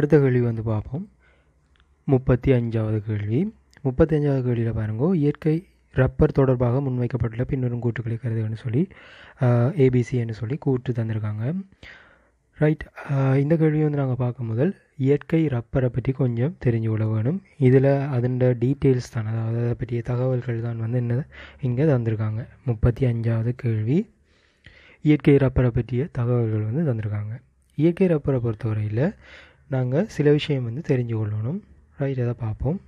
அடுத்த கேள்வி வந்து பார்ப்போம் முப்பத்தி அஞ்சாவது கேள்வி முப்பத்தி அஞ்சாவது கேள்வியில் பாருங்க இயற்கை ரப்பர் தொடர்பாக முன்வைக்கப்பட்டுள்ள பின்வரும் கூற்றுக்களை கருதுகன்னு சொல்லி ஏபிசின்னு சொல்லி கூற்று தந்திருக்காங்க ரைட் இந்த கேள்வி வந்து நாங்கள் பார்க்கும் முதல் இயற்கை ரப்பரை பற்றி கொஞ்சம் தெரிஞ்சு கொள்ள வேணும் இதில் அதன் டீட்டெயில்ஸ் தான் அதாவது அதை பற்றிய தகவல்கள் தான் வந்து என்ன இங்கே தந்திருக்காங்க முப்பத்தி அஞ்சாவது கேள்வி இயற்கை ரப்பரை பற்றிய தகவல்கள் வந்து தந்திருக்காங்க இயற்கை ரப்பரை பொறுத்தவரையில் நாங்கள் சில விஷயம் வந்து தெரிஞ்சு கொள்ளணும் ரைட் அதை பார்ப்போம்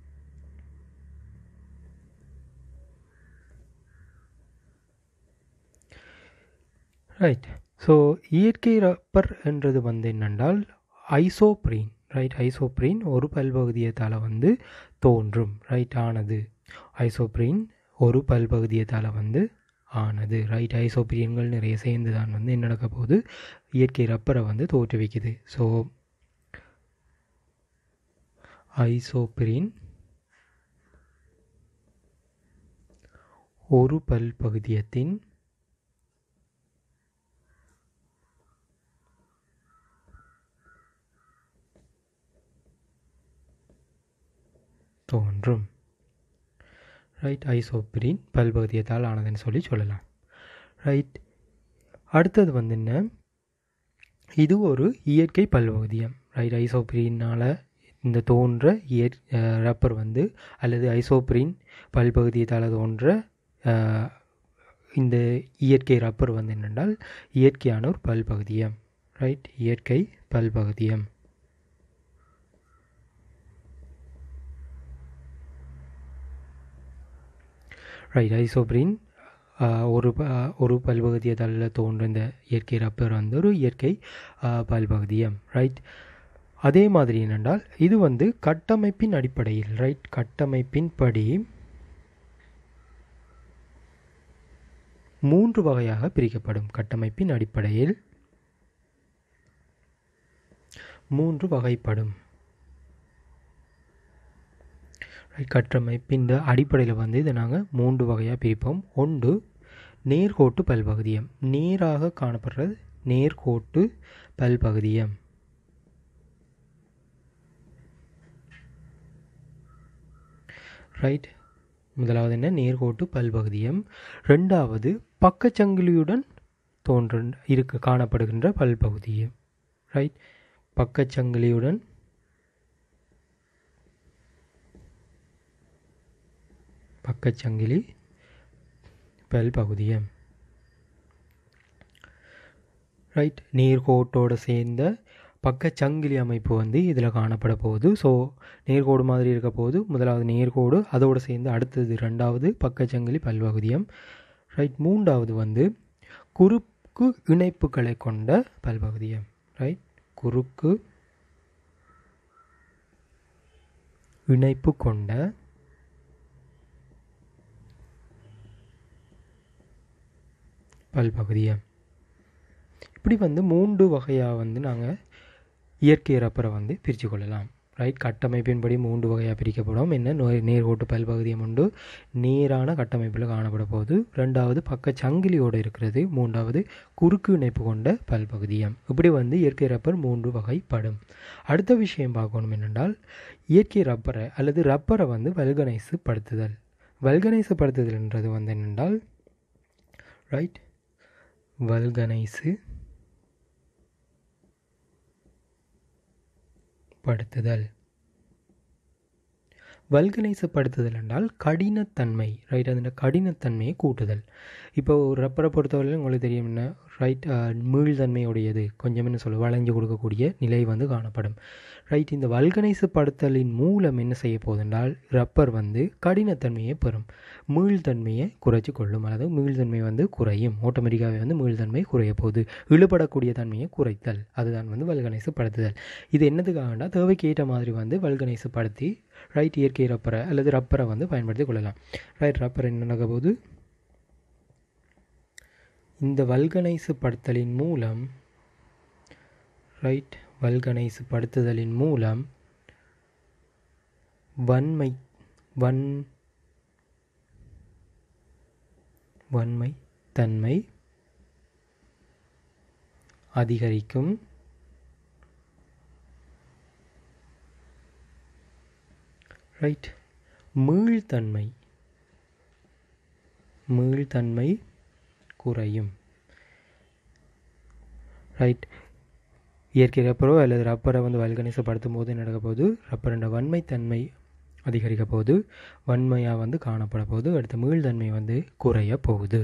ரைட் ஸோ இயற்கை ரப்பர் என்றது வந்து என்னென்றால் ஐசோப்ரீன் ரைட் ஐசோப்ரீன் ஒரு பல்பகுதியத்தால் வந்து தோன்றும் ரைட் ஆனது ஐசோப்ரீன் ஒரு பல்பகுதியத்தால் வந்து ஆனது ரைட் ஐசோப்ரியன்கள் நிறைய சேர்ந்து தான் வந்து என்ன நடக்க போகுது இயற்கை ரப்பரை வந்து தோற்றுவிக்குது ஸோ ஐசோப்ரின் ஒரு பல்பகுதியத்தின் தோன்றும் ரைட் ஐசோப்ரின் பல்பகுதியத்தால் ஆனதுன்னு சொல்லி சொல்லலாம் ரைட் அடுத்தது வந்து என்ன இது ஒரு இயற்கை பல்பகுதியம் ரைட் ஐசோப்ரினால் இந்த தோன்ற இயற் ரப்பர் வந்து அல்லது ஐசோப்ரின் பல்பகுதியத்தால் தோன்ற இந்த இயற்கை ரப்பர் வந்து என்னென்றால் இயற்கையான ஒரு பல்பகுதியம் ரைட் இயற்கை பல்பகுதியம் ரைட் ஐசோப்ரின் ஒரு ஒரு பல்பகுதியத்தால் தோன்ற இந்த இயற்கை ரப்பர் வந்து ஒரு இயற்கை பல்பகுதியம் ரைட் அதே மாதிரி என்னென்றால் இது வந்து கட்டமைப்பின் அடிப்படையில் ரைட் கட்டமைப்பின் படி மூன்று வகையாக பிரிக்கப்படும் கட்டமைப்பின் அடிப்படையில் மூன்று வகைப்படும் கட்டமைப்பின் அடிப்படையில் வந்து இதை நாங்கள் மூன்று வகையாக பிரிப்போம் ஒன்று நேர்கோட்டு பல்பகுதியம் நேராக காணப்படுறது நேர்கோட்டு பல்பகுதியம் ரைட் முதலாவது என்ன நேர்கோட்டு பல்பகுதியம் ரெண்டாவது பக்கச்சங்கிலியுடன் தோன்ற இருக்க காணப்படுகின்ற பல்பகுதியம் ரைட் பக்கச்சங்கிலியுடன் பக்கச்சங்கிலி பல்பகுதியம் ரைட் நேர்கோட்டோடு சேர்ந்த பக்கச்சங்கிலி அமைப்பு வந்து இதில் காணப்பட போகுது ஸோ நேர்கோடு மாதிரி இருக்க போது முதலாவது நேர்கோடு அதோடு சேர்ந்து அடுத்தது ரெண்டாவது பக்கச்சங்கிலி பல்பகுதியம் ரைட் மூன்றாவது வந்து குறுக்கு இணைப்புகளை கொண்ட பல்பகுதியம் ரைட் குறுக்கு இணைப்பு கொண்ட பல்பகுதியம் இப்படி வந்து மூன்று வகையாக வந்து நாங்கள் இயற்கை ரப்பரை வந்து பிரித்து கொள்ளலாம் ரைட் கட்டமைப்பின்படி மூன்று வகையாக பிரிக்கப்படும் என்ன நோய் நேர்கோட்டு பல்பகுதியம் உண்டு நேரான கட்டமைப்பில் காணப்பட போகுது ரெண்டாவது பக்க சங்கிலியோடு இருக்கிறது மூன்றாவது குறுக்கு இணைப்பு கொண்ட பல்பகுதியம் இப்படி வந்து இயற்கை ரப்பர் மூன்று வகைப்படும் அடுத்த விஷயம் பார்க்கணும் என்னென்றால் இயற்கை ரப்பரை அல்லது ரப்பரை வந்து வல்கனைசு படுத்துதல் வல்கனைசு படுத்துதல்ன்றது வந்து என்னென்றால் ரைட் வல்கனைசு படுத்துதல் வல்கனைசப்படுத்துதல் என்றால் கடினத்தன்மை ரைட் அந்த கடினத்தன்மையை கூட்டுதல் இப்போ ஒரு ரப்பரை பொறுத்தவரையில் உங்களுக்கு தெரியும் என்ன ரைட் மீள்தன்மையுடையது கொஞ்சம் என்ன சொல்ல வளைஞ்சு கொடுக்கக்கூடிய நிலை வந்து காணப்படும் ரைட் இந்த வல்கனைசப்படுத்தலின் மூலம் என்ன செய்ய போகுதுன்றால் ரப்பர் வந்து கடினத்தன்மையை பெறும் மீள்தன்மையை குறைச்சி கொள்ளும் அல்லது மீள்தன்மை வந்து குறையும் ஆட்டோமேட்டிக்காகவே வந்து மீள்தன்மை குறைய போகுது இழுபடக்கூடிய தன்மையை குறைத்தல் அதுதான் வந்து வல்கனைசப்படுத்துதல் இது என்னதுக்காகனா தேவைக்கு ஏற்ற மாதிரி வந்து வல்கனைசப்படுத்தி ரைட் இயற்கை ரப்பரை அல்லது ரப்பரை வந்து பயன்படுத்தி கொள்ளலாம் ரைட் ரப்பர் என்ன நடக்க போது இந்த வல்கனைசு படுத்தலின் மூலம் ரைட் வல்கனைசு படுத்துதலின் மூலம் வன்மை வன் வன்மை தன்மை அதிகரிக்கும் ரைட் மீள்தன்மை மீள்தன்மை குறையும் ரைட் இயற்கை ரப்பரோ அல்லது ரப்பரை வந்து வல்கணிசப்படுத்தும் போது என்ன நடக்க போகுது ரப்பரோட வன்மைத்தன்மை அதிகரிக்க போகுது வன்மையாக வந்து காணப்பட போகுது அடுத்த மீள்தன்மை வந்து குறைய போகுது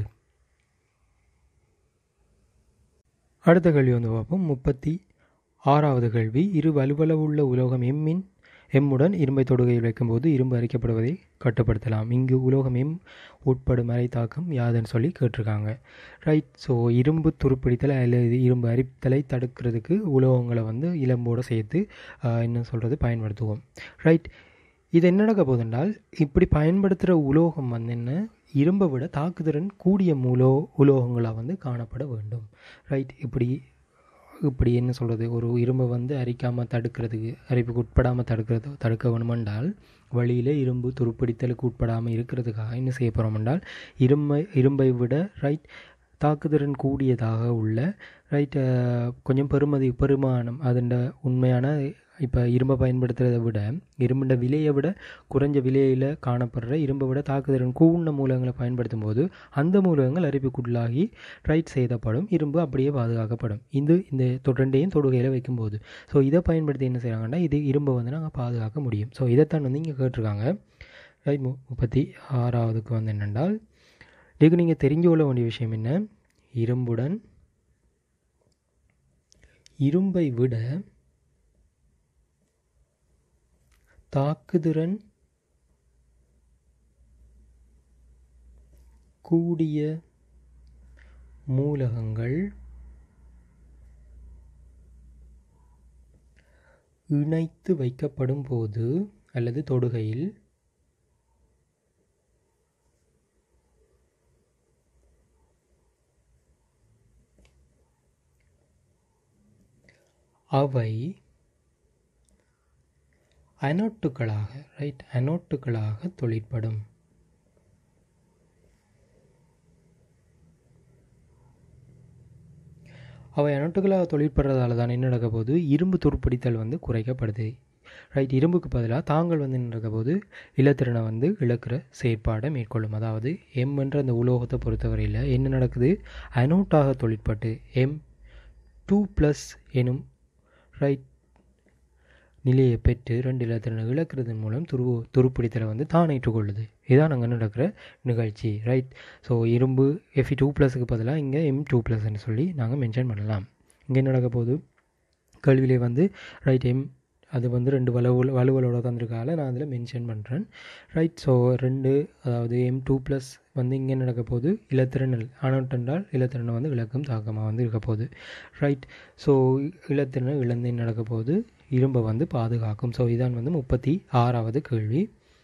அடுத்த கேள்வி வந்து பார்ப்போம் முப்பத்தி ஆறாவது கேள்வி இரு வலுவளவுள்ள உலோகம் எம்மின் எம்முடன் இரும்பை தொடுகையில் வைக்கும்போது இரும்பு அரிக்கப்படுவதை கட்டுப்படுத்தலாம் இங்கு உலோகம் எம் உட்படும் அரை தாக்கம் யாதுன்னு சொல்லி கேட்டிருக்காங்க ரைட் ஸோ இரும்பு துருப்பிடித்தல் அல்லது இரும்பு அரித்தலை தடுக்கிறதுக்கு உலோகங்களை வந்து இளம்போடு சேர்த்து ஆஹ், என்ன சொல்கிறது பயன்படுத்துவோம் ரைட் இது என்ன நடக்க போகுதுன்றால் இப்படி பயன்படுத்துகிற உலோகம் வந்து என்ன இரும்பை விட தாக்குதிறன் கூடிய மூலோ உலோகங்களாக வந்து காணப்பட வேண்டும் ரைட் இப்படி இப்படி என்ன சொல்கிறது ஒரு இரும்பை வந்து அரிக்காமல் தடுக்கிறதுக்கு அரிப்புக்கு உட்படாமல் தடுக்கிறது தடுக்க வேணுமென்றால் வழியில் இரும்பு துருப்பிடித்தலுக்கு உட்படாமல் இருக்கிறதுக்காக என்ன செய்ய போகிறோம் என்றால் இரும்பை இரும்பை விட ரைட் தாக்குதிறன் கூடியதாக உள்ள ரைட் கொஞ்சம் பெருமதி பெருமானம் அதன் உண்மையான இப்போ இரும்பை பயன்படுத்துறதை விட இரும்புட விலையை விட குறைஞ்ச விலையில் காணப்படுற இரும்பை விட தாக்குதிறன் கூடின மூலங்களை பயன்படுத்தும் போது அந்த மூலகங்கள் அரிப்புக்குள்ளாகி ரைட் செய்தப்படும் இரும்பு அப்படியே பாதுகாக்கப்படும் இது இந்த தொடர்ண்டையும் தொடுகையில் வைக்கும்போது ஸோ இதை பயன்படுத்தி என்ன செய்கிறாங்கன்னா இது இரும்பை வந்து நாங்கள் பாதுகாக்க முடியும் ஸோ இதைத்தான் வந்து இங்கே கேட்டிருக்காங்க ரைட் மு முப்பத்தி ஆறாவதுக்கு வந்து என்னென்றால் இதுக்கு நீங்கள் தெரிஞ்சு கொள்ள வேண்டிய விஷயம் என்ன இரும்புடன் இரும்பை விட தாக்குதிறன் கூடிய மூலகங்கள் இணைத்து வைக்கப்படும் போது அல்லது தொடுகையில் அவை அனோட்டுகளாக ரைட் அனோட்டுகளாக தொழிற்படும் அவை அனோட்டுகளாக தொழிற்படுறதால தான் என்ன நடக்க போகுது இரும்பு துருப்பிடித்தல் வந்து குறைக்கப்படுது ரைட் இரும்புக்கு பதிலாக தாங்கள் வந்து என்ன நடக்க போது இலத்திறனை வந்து இழக்கிற செயற்பாடை மேற்கொள்ளும் அதாவது எம் என்ற அந்த உலோகத்தை பொறுத்தவரையில் என்ன நடக்குது அனோட்டாக தொழிற்பட்டு எம் டூ ப்ளஸ் எனும் ரைட் நிலையை பெற்று ரெண்டு இலத்திறனை இழக்கிறதன் மூலம் துரு துருப்பிடித்தலை வந்து தான் ஏற்றுக்கொள்ளுது இதுதான் அங்கே நடக்கிற நிகழ்ச்சி ரைட் ஸோ இரும்பு எஃப்இ டூ ப்ளஸுக்கு பதிலாக இங்கே எம் டூ ப்ளஸ்ன்னு சொல்லி நாங்கள் மென்ஷன் பண்ணலாம் இங்கே என்ன நடக்க போகுது கல்வியிலே வந்து ரைட் எம் அது வந்து ரெண்டு வலுவ வலுவலோட தந்திருக்கால நான் அதில் மென்ஷன் பண்ணுறேன் ரைட் ஸோ ரெண்டு அதாவது எம் டூ ப்ளஸ் வந்து இங்கே நடக்க போகுது இலத்திறன் ஆனோட் என்றால் இலத்திறனை வந்து இழக்கும் தாக்கமாக வந்து இருக்க போகுது ரைட் ஸோ இலத்திறனை இழந்து நடக்க போகுது இரும்பை வந்து பாதுகாக்கும் ஸோ இதான் வந்து முப்பத்தி ஆறாவது கேள்வி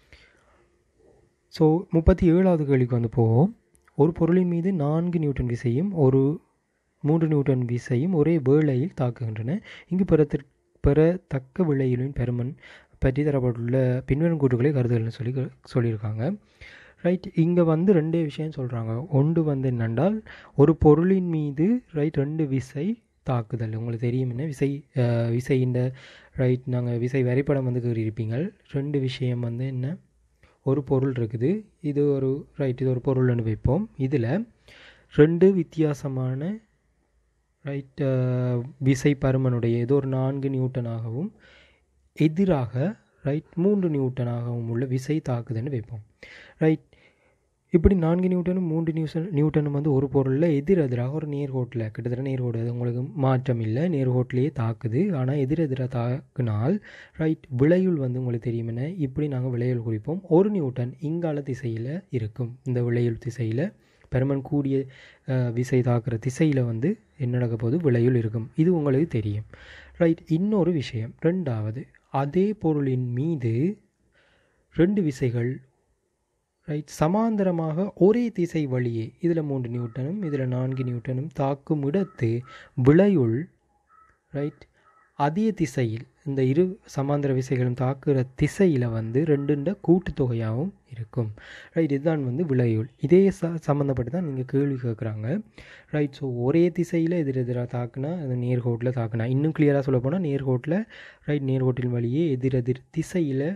ஸோ முப்பத்தி ஏழாவது கேள்விக்கு வந்து போவோம் ஒரு பொருளின் மீது நான்கு நியூட்டன் விசையும் ஒரு மூன்று நியூட்டன் விசையும் ஒரே வேளையில் தாக்குகின்றன இங்கு பெறத்திற் பெறத்தக்க விளையிலின் பெருமன் பற்றி தரப்பட்டுள்ள பின்வரும் கூற்றுகளை கருதுகள்னு சொல்லி சொல்லியிருக்காங்க ரைட் இங்கே வந்து ரெண்டே விஷயம் சொல்கிறாங்க ஒன்று வந்து என்னென்றால் ஒரு பொருளின் மீது ரைட் ரெண்டு விசை தாக்குதல் உங்களுக்கு தெரியும் என்ன விசை விசையின் ரைட் நாங்கள் விசை வரைபடம் வந்து கூறியிருப்பீங்க ரெண்டு விஷயம் வந்து என்ன ஒரு பொருள் இருக்குது இது ஒரு ரைட் இது ஒரு பொருள்னு வைப்போம் இதில் ரெண்டு வித்தியாசமான ரைட் விசை பருமனுடைய ஏதோ ஒரு நான்கு நியூட்டனாகவும் எதிராக ரைட் மூன்று நியூட்டனாகவும் உள்ள விசை தாக்குதுன்னு வைப்போம் ரைட் இப்படி நான்கு நியூட்டனும் மூன்று நியூசன் நியூட்டனும் வந்து ஒரு பொருளில் எதிர் எதிராக ஒரு நேர்கோட்டில் கிட்டத்தட்ட நேர்கோடு அது உங்களுக்கு மாற்றம் இல்லை நேர்கோட்டிலேயே தாக்குது ஆனால் எதிர் எதிராக தாக்குனால் ரைட் விளையுள் வந்து உங்களுக்கு தெரியும் என்ன இப்படி நாங்கள் விளையுள் குறிப்போம் ஒரு நியூட்டன் இங்கால திசையில் இருக்கும் இந்த விளையுள் திசையில் பெருமன் கூடிய விசை தாக்குற திசையில் வந்து என்ன நடக்க போது விளையுள் இருக்கும் இது உங்களுக்கு தெரியும் ரைட் இன்னொரு விஷயம் ரெண்டாவது அதே பொருளின் மீது ரெண்டு விசைகள் ரைட் சமாந்தரமாக ஒரே திசை வழியே இதில் மூன்று நியூட்டனும் இதில் நான்கு நியூட்டனும் தாக்கும் இடத்து விளையுள் ரைட் அதே திசையில் இந்த இரு சமாந்தர விசைகளும் தாக்குகிற திசையில் வந்து ரெண்டுண்ட கூட்டுத்தொகையாகவும் இருக்கும் ரைட் இதுதான் வந்து விளையுள் இதே ச சம்மந்தப்பட்டு தான் நீங்கள் கேள்வி கேட்குறாங்க ரைட் ஸோ ஒரே திசையில் எதிர் எதிராக தாக்குனா அது நேர்கோட்டில் தாக்குனா இன்னும் கிளியராக சொல்ல போனால் நேர்கோட்டில் ரைட் நேர்கோட்டின் வழியே எதிரெதிர் திசையில்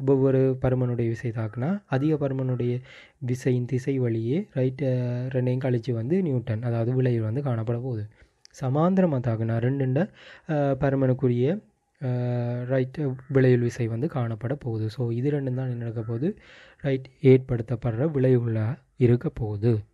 ஒவ்வொரு பருமனுடைய விசை தாக்குனா அதிக பருமனுடைய விசையின் திசை வழியே ரைட் ரெண்டையும் கழித்து வந்து நியூட்டன் அதாவது விளைவு வந்து காணப்பட போகுது சமாந்திரமாக தாக்குனா ரெண்டுண்ட பருமனுக்குரிய ரைட் விளைவுள் விசை வந்து காணப்பட போகுது ஸோ இது ரெண்டும் தான் என்ன நடக்க போகுது ரைட் ஏற்படுத்தப்படுற விளைவுகளாக இருக்க போகுது